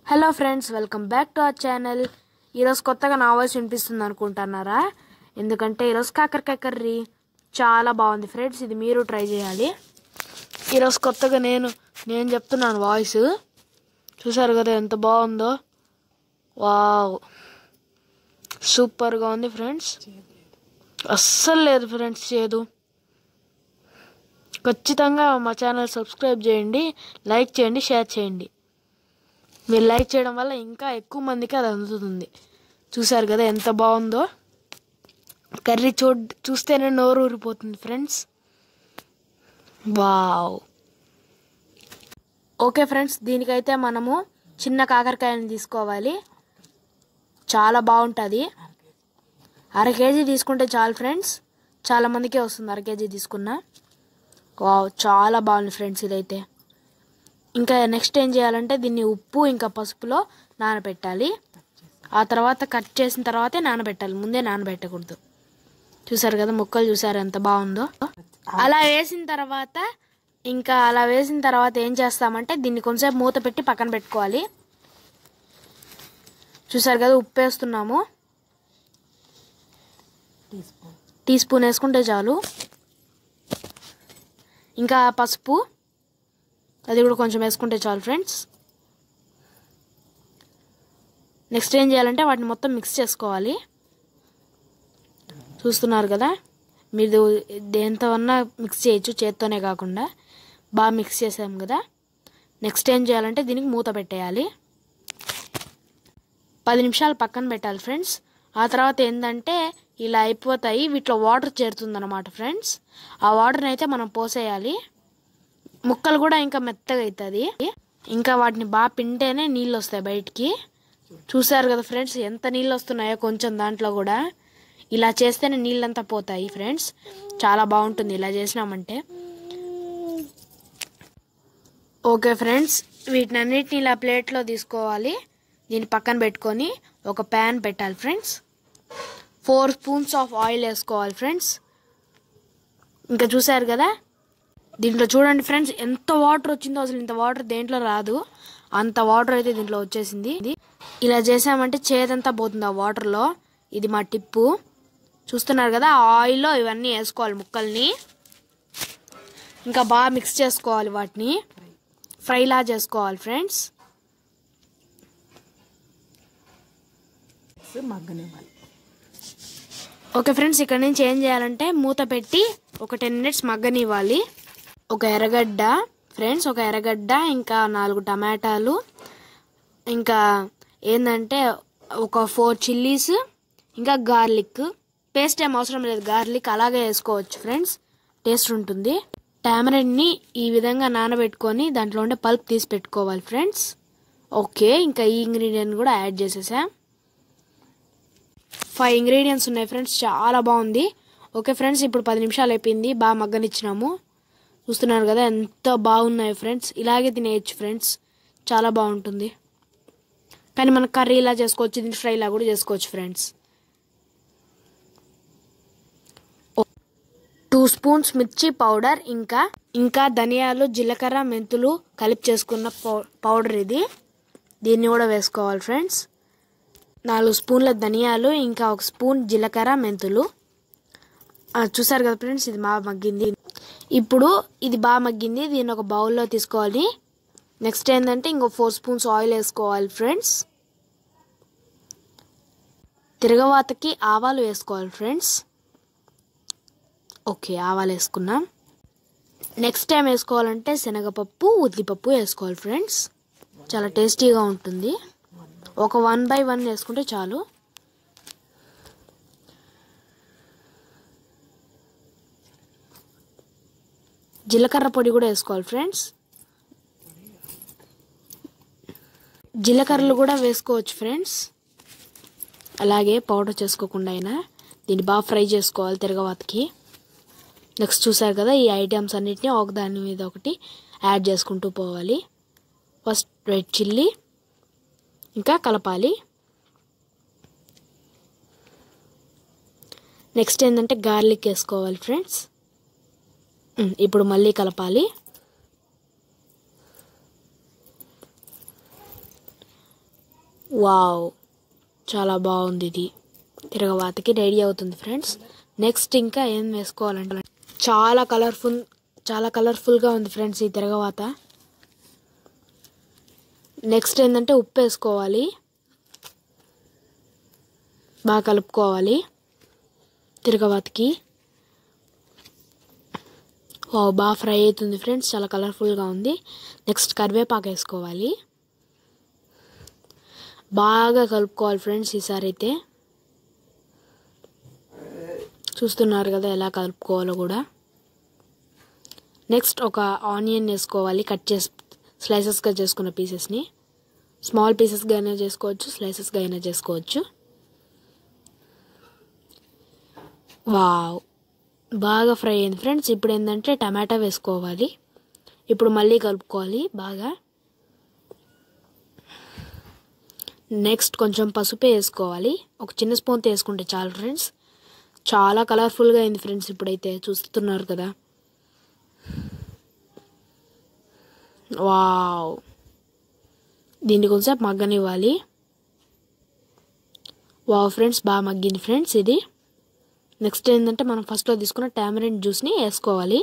hello friends welcome back to our channel ఈరోజు కొత్తగా నా వాయిస్ వినిపిస్తుంది అనుకుంటున్నారా ఎందుకంటే ఈరోజు కాకరకాయ కర్రీ చాలా బాగుంది ఫ్రెండ్స్ ఇది మీరు ట్రై చేయాలి ఈరోజు కొత్తగా నేను నేను చెప్తున్నాను వాయిస్ చూసారు కదా ఎంత బాగుందో వావ్ సూపర్గా ఉంది ఫ్రెండ్స్ అస్సలు లేదు ఫ్రెండ్స్ చేదు ఖచ్చితంగా మా ఛానల్ సబ్స్క్రైబ్ చేయండి లైక్ చేయండి షేర్ చేయండి మీరు లైక్ చేయడం వల్ల ఇంకా ఎక్కువ మందికి అది అందుతుంది చూసారు కదా ఎంత బాగుందో కర్రీ చూ చూస్తేనే నోరు ఊరిపోతుంది ఫ్రెండ్స్ వావ్ ఓకే ఫ్రెండ్స్ దీనికైతే మనము చిన్న కాకరకాయని తీసుకోవాలి చాలా బాగుంటుంది అర కేజీ తీసుకుంటే చాలు ఫ్రెండ్స్ చాలా మందికే వస్తుంది అర కేజీ తీసుకున్నా వావ్ చాలా బాగుంది ఫ్రెండ్స్ ఇదైతే ఇంకా నెక్స్ట్ ఏం చేయాలంటే దీన్ని ఉప్పు ఇంకా పసుపులో నానబెట్టాలి ఆ తర్వాత కట్ చేసిన తర్వాతే నానబెట్టాలి ముందే నానబెట్టకూడదు చూసారు కదా ముక్కలు చూసారు ఎంత బాగుందో అలా వేసిన తర్వాత ఇంకా అలా వేసిన తర్వాత ఏం చేస్తామంటే దీన్ని కొంచెంసేపు మూత పెట్టి పక్కన పెట్టుకోవాలి చూసారు కదా ఉప్పు వేస్తున్నాము టీ స్పూన్ వేసుకుంటే చాలు ఇంకా పసుపు అది కూడా కొంచెం వేసుకుంటే చాలు ఫ్రెండ్స్ నెక్స్ట్ ఏం చేయాలంటే వాటిని మొత్తం మిక్స్ చేసుకోవాలి చూస్తున్నారు కదా మీరు దేంతో అన్నా మిక్స్ చేయొచ్చు చేత్తోనే కాకుండా బాగా మిక్స్ చేసాం కదా నెక్స్ట్ ఏం చేయాలంటే దీనికి మూత పెట్టేయాలి పది నిమిషాలు పక్కన పెట్టాలి ఫ్రెండ్స్ ఆ తర్వాత ఏంటంటే ఇలా అయిపోతాయి వీటిలో వాటర్ చేరుతుందన్నమాట ఫ్రెండ్స్ ఆ వాటర్ని అయితే మనం పోసేయాలి ముక్కలు కూడా ఇంకా మెత్తగా అవుతుంది ఇంకా వాటిని బాగా పింటేనే నీళ్ళు వస్తాయి బయటికి చూసారు కదా ఫ్రెండ్స్ ఎంత నీళ్ళు వస్తున్నాయో కొంచెం దాంట్లో కూడా ఇలా చేస్తేనే నీళ్ళంతా పోతాయి ఫ్రెండ్స్ చాలా బాగుంటుంది ఇలా చేసినామంటే ఓకే ఫ్రెండ్స్ వీటిని అన్నిటిని ఇలా ప్లేట్లో తీసుకోవాలి దీన్ని పక్కన పెట్టుకొని ఒక ప్యాన్ పెట్టాలి friends four spoons of oil వేసుకోవాలి ఫ్రెండ్స్ ఇంకా చూసారు కదా దీంట్లో చూడండి ఫ్రెండ్స్ ఎంత వాటర్ వచ్చిందో అసలు ఇంత వాటర్ దేంట్లో రాదు అంత వాటర్ అయితే దీంట్లో వచ్చేసింది ఇది ఇలా చేసామంటే చేదంతా పోతుంది ఆ వాటర్లో ఇది మా టిప్పు చూస్తున్నారు కదా ఆ ఆయిల్లో ఇవన్నీ వేసుకోవాలి ముక్కల్ని ఇంకా బాగా మిక్స్ చేసుకోవాలి వాటిని ఫ్రైలా చేసుకోవాలి ఫ్రెండ్స్ మగ్గనివ్వాలి ఓకే ఫ్రెండ్స్ ఇక్కడ నుంచి ఏం చేయాలంటే మూత పెట్టి ఒక టెన్ మినిట్స్ మగ్గనివ్వాలి ఒక ఎర్రగడ్డ ఫ్రెండ్స్ ఒక ఎర్రగడ్డ ఇంకా నాలుగు టమాటాలు ఇంకా ఏంటంటే ఒక ఫోర్ చిల్లీస్ ఇంకా గార్లిక్ పేస్ట్ ఏం అవసరం లేదు గార్లిక్ అలాగే వేసుకోవచ్చు ఫ్రెండ్స్ టేస్ట్ ఉంటుంది టామరెంట్ని ఈ విధంగా నానబెట్టుకొని దాంట్లో ఉండే పల్ప్ తీసి పెట్టుకోవాలి ఫ్రెండ్స్ ఓకే ఇంకా ఈ ఇంగ్రీడియంట్ కూడా యాడ్ చేసేసాం ఫైవ్ ఇంగ్రీడియంట్స్ ఉన్నాయి ఫ్రెండ్స్ చాలా బాగుంది ఓకే ఫ్రెండ్స్ ఇప్పుడు పది నిమిషాలు అయిపోయింది బాగా మగ్గనిచ్చినాము చూస్తున్నారు కదా ఎంత బాగున్నాయి ఫ్రెండ్స్ ఇలాగే తినేయచ్చు ఫ్రెండ్స్ చాలా బాగుంటుంది కానీ మనం కర్రీ ఇలా చేసుకోవచ్చు దీని ఫ్రై ఇలా కూడా చేసుకోవచ్చు ఫ్రెండ్స్ టూ స్పూన్స్ మిర్చి పౌడర్ ఇంకా ఇంకా ధనియాలు జీలకర్ర మెంతులు కలిపి చేసుకున్న పౌ- పౌడర్ ఇది దీన్ని కూడా వేసుకోవాలి ఫ్రెండ్స్ నాలుగు స్పూన్ల ధనియాలు ఇంకా ఒక స్పూన్ జీలకర్ర మెంతులు ఆ, చూసారు కదా ఫ్రెండ్స్ ఇది బాగా మగ్గింది ఇప్పుడు ఇది బాగా మగ్గింది దీన్ని ఒక బౌల్లో తీసుకోవాలి నెక్స్ట్ ఏంటంటే ఇంకో ఫోర్ స్పూన్స్ ఆయిల్ వేసుకోవాలి ఫ్రెండ్స్ తిరగవాతకి ఆవాలు వేసుకోవాలి ఫ్రెండ్స్ ఓకే ఆవాలు వేసుకున్నాం నెక్స్ట్ టైం వేసుకోవాలంటే శనగపప్పు ఉద్దిపప్పు వేసుకోవాలి ఫ్రెండ్స్ చాలా టేస్టీగా ఉంటుంది ఒక వన్ బై వన్ వేసుకుంటే చాలు జీలకర్ర పొడి కూడా వేసుకోవాలి ఫ్రెండ్స్ జీలకర్రలు కూడా వేసుకోవచ్చు ఫ్రెండ్స్ అలాగే పౌడర్ చేసుకోకుండా అయినా దీన్ని బాగా ఫ్రై చేసుకోవాలి తిరగవాతకి నెక్స్ట్ చూసారు కదా ఈ ఐటమ్స్ అన్నిటిని ఒక దాని మీద ఒకటి యాడ్ చేసుకుంటూ పోవాలి ఫస్ట్ రెడ్ చిల్లీ ఇంకా కలపాలి నెక్స్ట్ ఏంటంటే గార్లిక్ వేసుకోవాలి ఫ్రెండ్స్ ఉమ్, ఇప్పుడు మళ్ళీ కలపాలి వావ్ చాలా బాగుంది ఇది తిరగవాతకి రెడీ అవుతుంది ఫ్రెండ్స్ నెక్స్ట్ ఇంకా ఏం వేసుకోవాలంటే చాలా కలర్ఫుల్ చాలా కలర్ఫుల్గా ఉంది ఫ్రెండ్స్ ఈ తిరగవాత నెక్స్ట్ ఏంటంటే ఉప్పు వేసుకోవాలి బాగా కలుపుకోవాలి తిరగవాతకి ఓ బాగా ఫ్రై అవుతుంది ఫ్రెండ్స్ చాలా కలర్ఫుల్గా ఉంది నెక్స్ట్ కరివేపాకు వేసుకోవాలి బాగా కలుపుకోవాలి ఫ్రెండ్స్ ఈసారి అయితే చూస్తున్నారు కదా ఎలా కలుపుకోవాలో కూడా నెక్స్ట్ ఒక ఆనియన్ వేసుకోవాలి కట్ చేసి స్లైసెస్గా చేసుకున్న పీసెస్ని స్మాల్ పీసెస్గా అయినా చేసుకోవచ్చు స్లైసెస్గా అయినా చేసుకోవచ్చు వావ్ బాగా ఫ్రై అయింది ఫ్రెండ్స్ ఇప్పుడు ఏంటంటే టమాటా వేసుకోవాలి ఇప్పుడు మళ్ళీ కలుపుకోవాలి బాగా నెక్స్ట్ కొంచెం పసుపే వేసుకోవాలి ఒక చిన్న స్పూన్తో వేసుకుంటే చాలు ఫ్రెండ్స్ చాలా కలర్ఫుల్గా అయింది ఫ్రెండ్స్ ఇప్పుడైతే చూస్తున్నారు కదా వావ్ దీన్ని కొంచెం మగ్గనివ్వాలి వావ్ ఫ్రెండ్స్ బాగా మగ్గింది ఫ్రెండ్స్ ఇది నెక్స్ట్ ఏంటంటే మనం ఫస్ట్లో తీసుకున్న టామరిన్ జ్యూస్ని వేసుకోవాలి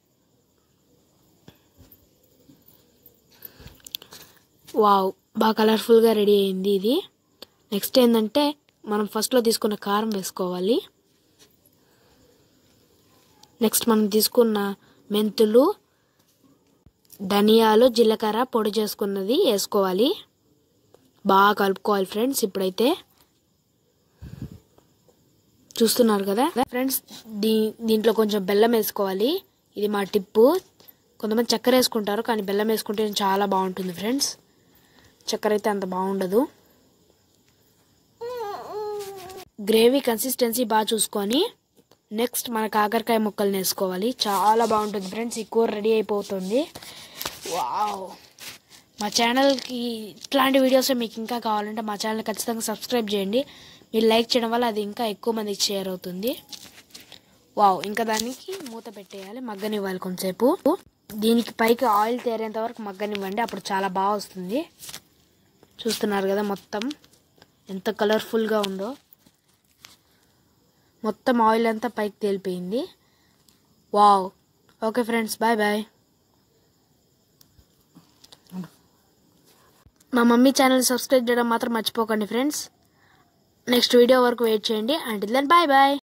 వావ్ బాగా కలర్ఫుల్గా రెడీ అయింది ఇది నెక్స్ట్ ఏంటంటే మనం ఫస్ట్లో తీసుకున్న కారం వేసుకోవాలి నెక్స్ట్ మనం తీసుకున్న మెంతులు ధనియాలు జీలకర్ర పొడి చేసుకున్నది వేసుకోవాలి బాగా కలుపుకోవాలి ఫ్రెండ్స్ ఇప్పుడైతే చూస్తున్నారు కదా ఫ్రెండ్స్ దీ దీంట్లో కొంచెం బెల్లం వేసుకోవాలి ఇది మా టిప్పు కొంతమంది చక్కెర వేసుకుంటారు కానీ బెల్లం వేసుకుంటే చాలా బాగుంటుంది ఫ్రెండ్స్ చక్కెర అయితే అంత బాగుండదు గ్రేవీ కన్సిస్టెన్సీ బాగా చూసుకొని నెక్స్ట్ మన కాకరకాయ ముక్కల్ని వేసుకోవాలి చాలా బాగుంటుంది ఫ్రెండ్స్ ఈ కూర రెడీ అయిపోతుంది వావ్ మా ఛానల్కి ఇట్లాంటి వీడియోస్ మీకు ఇంకా కావాలంటే మా ఛానల్ ఖచ్చితంగా సబ్స్క్రైబ్ చేయండి మీరు లైక్ చేయడం వల్ల అది ఇంకా ఎక్కువ మందికి షేర్ అవుతుంది వావ్ ఇంకా దానికి మూత పెట్టేయాలి మగ్గనివ్వాలి కొంతసేపు దీనికి పైకి ఆయిల్ తేరేంత వరకు మగ్గనివ్వండి అప్పుడు చాలా బాగా వస్తుంది చూస్తున్నారు కదా మొత్తం ఎంత కలర్ఫుల్గా ఉందో మొత్తం ఆయిల్ అంతా పైకి తేలిపోయింది wow okay friends bye bye మా మమ్మీ ఛానల్ సబ్స్క్రైబ్ చేయడం మాత్రం మర్చిపోకండి ఫ్రెండ్స్ నెక్స్ట్ వీడియో వరకు వెయిట్ చేయండి అండ్ దెన్ బాయ్ బాయ్